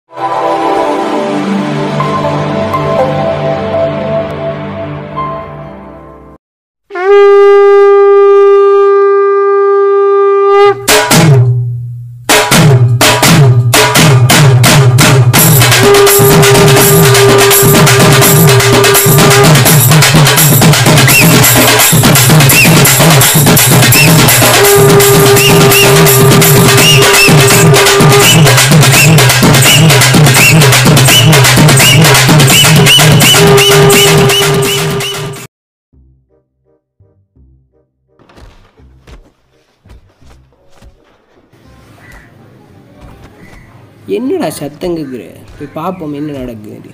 என்னடா சத்தம் கேட்குற போய் பார்ப்போம் என்ன நடக்குது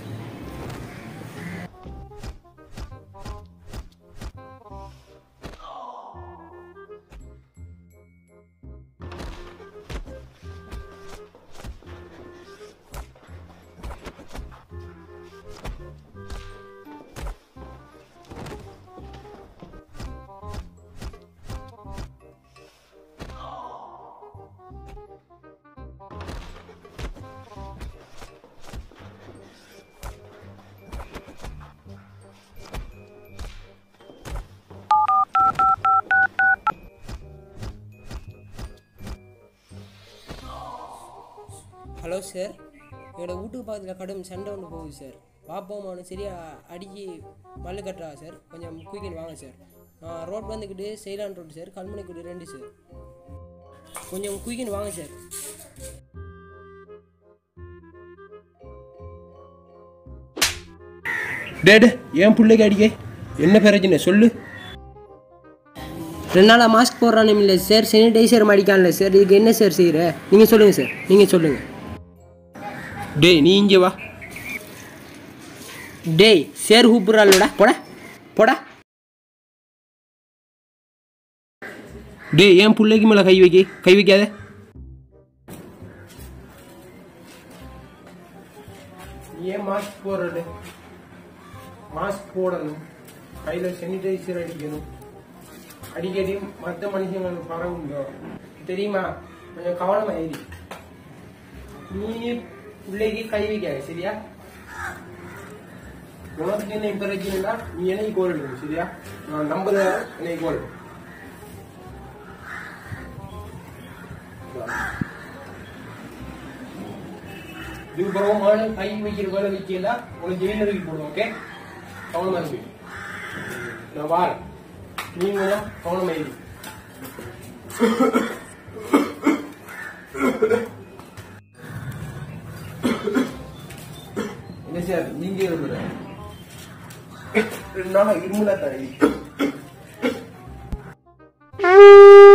ஹலோ சார் என்னோட வீட்டுக்கு பக்கத்தில் கடும் சண்டை ஒன்று போகுது சார் பாப்போம் அவனு சரியா அடிக்கி மல்லு கட்டுறா சார் கொஞ்சம் குயிக்கின் வாங்க சார் ரோட் வந்துக்கிட்டு சைலான் ரோடு சார் கல்முனைக்குடி ரெண்டு சார் கொஞ்சம் குயிக்கின் வாங்க சார் டேடு ஏன் பிள்ளைக்கு அடிக்க என்ன பிரச்சனை சொல்லு ரெண்டு நாளாக மாஸ்க் போடுறானு இல்லை சார் சானிடைசர் அடிக்கான்ல சார் இதுக்கு என்ன சார் செய்கிற நீங்கள் சொல்லுங்கள் சார் நீங்கள் சொல்லுங்கள் டேய் நீ இங்கே வா டேய் சேர் கூப்பிட்றாள்டா போடா போடா டேய் ஏன் பிள்ளைக்கு மேலே கை வைக்க கை வைக்காத ஏன் மாஸ்க் போடுறது மாஸ்க் போடணும் கையில் சானிடைசர் அடிக்கணும் அடிக்கடி மற்ற மனுஷங்களுக்கு பரவுண்டோ தெரியுமா கொஞ்சம் கவனமா ஏறி நீ பிள்ளைக்கு கை வைக்காத சரியா உனக்கு என்ன பிரச்சனைனா நீ என்னை கோல் சரியா நான் நம்புற என்னை கோல் இதுக்கப்புறமான கை வைக்கிற வேலை வைக்கல உனக்கு ஜெயில தூக்கி போடுவோம் ஓகே கவனமா இருக்கு நான் வாரேன் நீங்களும் கவனமா இருக்கு என்ன சார் நீங்க இருக்கிற ரெண்டு நாளா இருமுலா தரவி